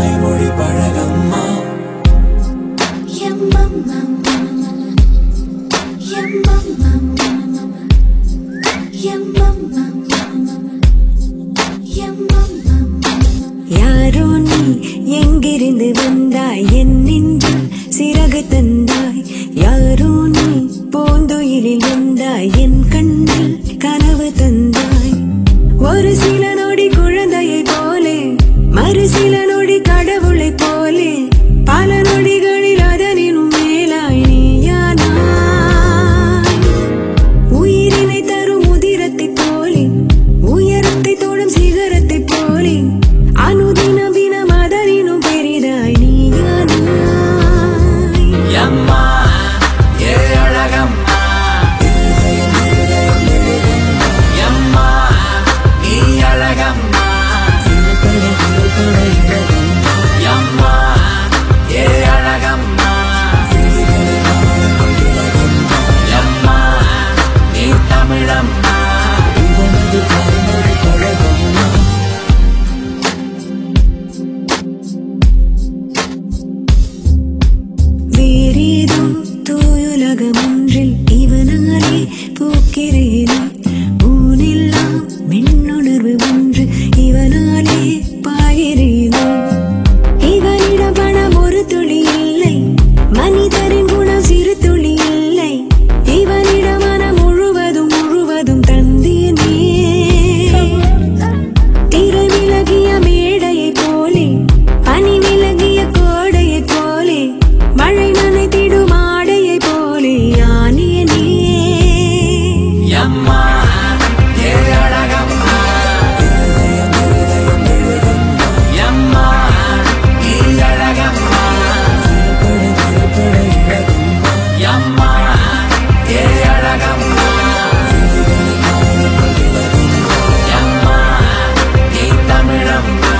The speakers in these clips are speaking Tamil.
தாய்மொழி பழகம்மா யாரோ நீ எங்கிருந்து வந்தாய் என் நெஞ்சில் சிறகு தந்தாய் யாரோ நீ பூந்துயிலில் வந்தாய் என் கண்ணில் கனவு தந்தாய் ஒரு சில நொடி குழந்தையை போலே மறு சில நொடி கடவுளை போலே பல நொடிகளில் அதனினும் மேலாய் நீயானாய் உயிரினை தரும் உதிரத்தை போலே உயரத்தை தோடும் சிகரத்தை போலே அனுதின தினம் அதனினும் பெரிதாய் நீயானாய் எம்மா ஏ அழகம்மா எம்மா நீ அழகம்மா எம்மா ஏ அழகம்மா எம்மா நீ தமிழம்மா வேறேதோ தூயுலகம் ஒன்றில் இவனாலே பூக்கிறேனே ஊனெல்லாம் மின்னுணர்வு ஒன்று இவனாலே பாயிறேனே இவனிடம் பணம் ஒரு துளி இல்லை மனிதரின் குணம் சிறு துளி இல்லை இவனிடம் மனம் முழுவதும் முழுவதும் தந்தேனே திரை விலகிய மேடையைப் போலே பனி விலகிய கோடையைப் போலே மழை நனைத்திடும் ஆடையைப் போலே யானேனே எம்மா ஏ அழகம்மா எம்மா நீ அழகம்மா எம்மா ஏ அழகம்மா எம்மா நீ தமிழம்மா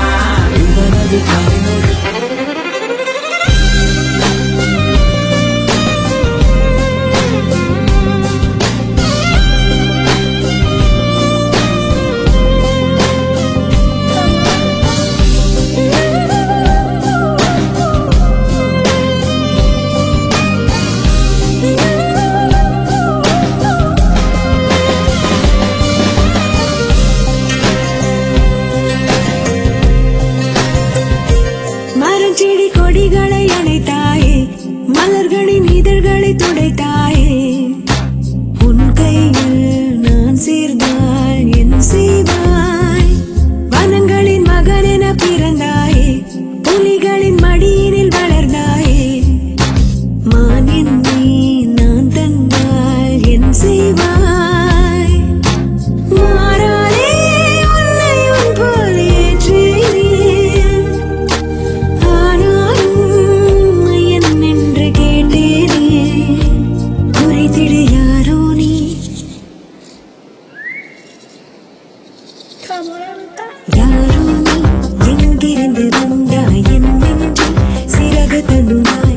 மரஞ்செடி கொடிகளை அணைத்தாயே மலர்களின் இதழ்களை துடைத்தாயே உன் கையில் நான் சேர்ந்தால் என் செய்வாய் வனங்களின் மகன் என பிறந்தாயே புலிகளின் மடியினில் வளர்ந்தாயே மான் என்னை நான் தந்தால் என் செய்வாய் மாறாதே உன்னை உன் போல் ஏற்றினேன் ஆனாலும் என் என்று கேட்டேனே குறைத்திடு யாரோ நீ யாரோ நீ எங்கிருந்து வந்தாய் என் நெஞ்சில் சிறகு தந்தாய்